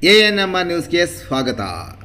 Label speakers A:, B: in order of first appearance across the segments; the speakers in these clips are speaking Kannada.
A: ಎ ಎನ್ ಎಮ್ ಆರ್ ನ್ಯೂಸ್ಗೆ ಸ್ವಾಗತ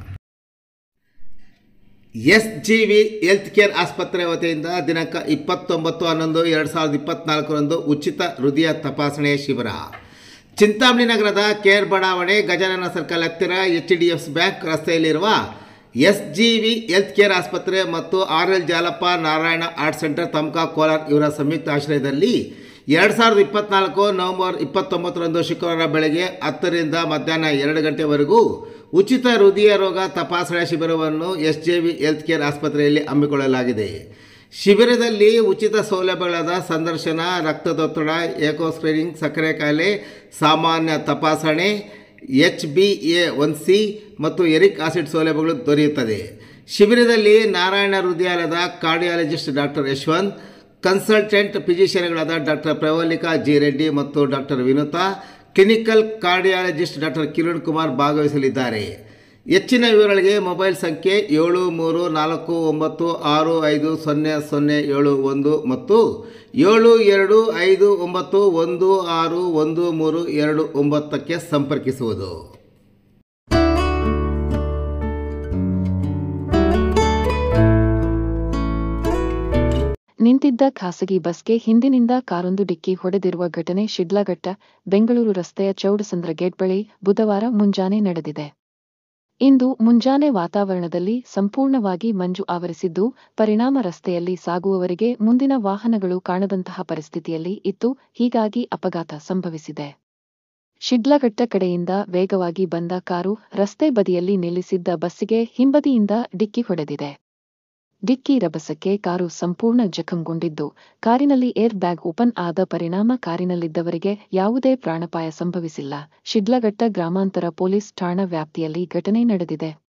A: S G V health care ಆಸ್ಪತ್ರೆ ವತಿಯಿಂದ ದಿನಾಂಕ ಇಪ್ಪತ್ತೊಂಬತ್ತು ಹನ್ನೊಂದು ಎರಡು ಸಾವಿರದ ಇಪ್ಪತ್ನಾಲ್ಕರಂದು ಉಚಿತ ಹೃದಯ ತಪಾಸಣೆ ಶಿಬಿರ ಚಿಂತಾಮಣಿ ನಗರದ ಕೇರ್ ಬಡಾವಣೆ ಗಜಾನನ ಸರ್ಕಲ್ ಹತ್ತಿರ ಎಚ್ ಡಿ ಎಫ್ ಬ್ಯಾಂಕ್ ರಸ್ತೆಯಲ್ಲಿರುವ S G V health care ಆಸ್ಪತ್ರೆ ಮತ್ತು R L Jalappa Narayana heart centre ತಮ್ಕಾ ಕೋಲಾರ್ ಇವರ ಸಂಯುಕ್ತ ಆಶ್ರಯದಲ್ಲಿ ಎರಡು ಸಾವಿರದ ಇಪ್ಪತ್ನಾಲ್ಕು ನವೆಂಬರ್ ಇಪ್ಪತ್ತೊಂಬತ್ತರಂದು ಶುಕ್ರವಾರ ಬೆಳಗ್ಗೆ ಹತ್ತರಿಂದ ಮಧ್ಯಾಹ್ನ ಎರಡು ಗಂಟೆವರೆಗೂ ಉಚಿತ ಹೃದಯ ರೋಗ ತಪಾಸಣಾ ಶಿಬಿರವನ್ನು S J V health care ಆಸ್ಪತ್ರೆಯಲ್ಲಿ ಹಮ್ಮಿಕೊಳ್ಳಲಾಗಿದೆ ಶಿಬಿರದಲ್ಲಿ ಉಚಿತ ಸೌಲಭ್ಯಗಳಾದ ಸಂದರ್ಶನ ರಕ್ತದೊತ್ತಡ ಏಕೋ ಸ್ಕ್ರೀನಿಂಗ್ ಸಕ್ಕರೆ ಕಾಯಿಲೆ ಸಾಮಾನ್ಯ ತಪಾಸಣೆ H B A one C ಮತ್ತು ಎರಿಕ್ ಆಸಿಡ್ ಸೌಲಭ್ಯಗಳು ದೊರೆಯುತ್ತದೆ ಶಿಬಿರದಲ್ಲಿ ನಾರಾಯಣ ಹೃದಯಾಲಯದ ಕಾರ್ಡಿಯಾಲಜಿಸ್ಟ್ ಡಾಕ್ಟರ್ ಯಶವಂತ್ ಕನ್ಸಲ್ಟೆಂಟ್ ಫಿಸಿಷಿಯನ್ಗಳಾದ ಡಾಕ್ಟರ್ ಪ್ರವಲ್ಲಿಕಾ ಜಿ ರೆಡ್ಡಿ ಮತ್ತು doctor Vinutha clinical cardiologist doctor Kiran Kumar ಭಾಗವಹಿಸಲಿದ್ದಾರೆ ಹೆಚ್ಚಿನ ವಿವರಗಳಿಗೆ ಮೊಬೈಲ್ ಸಂಖ್ಯೆ ಏಳು ಮೂರು ನಾಲ್ಕು ಒಂಬತ್ತು ಆರು ಐದು ಸೊನ್ನೆ ಸೊನ್ನೆ ಏಳು ಒಂದು ಮತ್ತು ಏಳು ಎರಡು ಐದು ಒಂಬತ್ತು ಒಂದು ಆರು ಒಂದು ಮೂರು ಎರಡು ಒಂಬತ್ತಕ್ಕೆ ಸಂಪರ್ಕಿಸುವುದು
B: ನಿಂತಿದ್ದ ಖಾಸಗಿ ಬಸ್ಗೆ ಹಿಂದಿನಿಂದ ಕಾರೊಂದು ಡಿಕ್ಕಿ ಹೊಡೆದಿರುವ ಘಟನೆ ಶಿಡ್ಲಘಟ್ಟ ಬೆಂಗಳೂರು ರಸ್ತೆಯ ಚೌಡಸಂದ್ರ ಗೇಟ್ ಬಳಿ ಬುಧವಾರ ಮುಂಜಾನೆ ನಡೆದಿದೆ ಇಂದು ಮುಂಜಾನೆ ವಾತಾವರಣದಲ್ಲಿ ಸಂಪೂರ್ಣವಾಗಿ ಮಂಜು ಆವರಿಸಿದ್ದು ಪರಿಣಾಮ ರಸ್ತೆಯಲ್ಲಿ ಸಾಗುವವರಿಗೆ ಮುಂದಿನ ವಾಹನಗಳು ಕಾಣದಂತಹ ಪರಿಸ್ಥಿತಿಯಲ್ಲಿ ಇತ್ತು ಹೀಗಾಗಿ ಅಪಘಾತ ಸಂಭವಿಸಿದೆ ಶಿಡ್ಲಘಟ್ಟ ಕಡೆಯಿಂದ ವೇಗವಾಗಿ ಬಂದ ಕಾರು ರಸ್ತೆ ಬದಿಯಲ್ಲಿ ನಿಲ್ಲಿಸಿದ್ದ ಬಸ್ಸಿಗೆ ಹಿಂಬದಿಯಿಂದ ಡಿಕ್ಕಿ ಹೊಡೆದಿದೆ ಡಿಕ್ಕಿ ರಭಸಕ್ಕೆ ಕಾರು ಸಂಪೂರ್ಣ ಜಖಂಗೊಂಡಿದ್ದು ಕಾರಿನಲ್ಲಿ ಏರ್ ಬ್ಯಾಗ್ ಓಪನ್ ಆದ ಪರಿಣಾಮ ಕಾರಿನಲ್ಲಿದ್ದವರಿಗೆ ಯಾವುದೇ ಪ್ರಾಣಾಪಾಯ ಸಂಭವಿಸಿಲ್ಲ ಶಿಡ್ಲಘಟ್ಟ ಗ್ರಾಮಾಂತರ ಪೊಲೀಸ್ ಠಾಣಾ ವ್ಯಾಪ್ತಿಯಲ್ಲಿ ಘಟನೆ ನಡೆದಿದೆ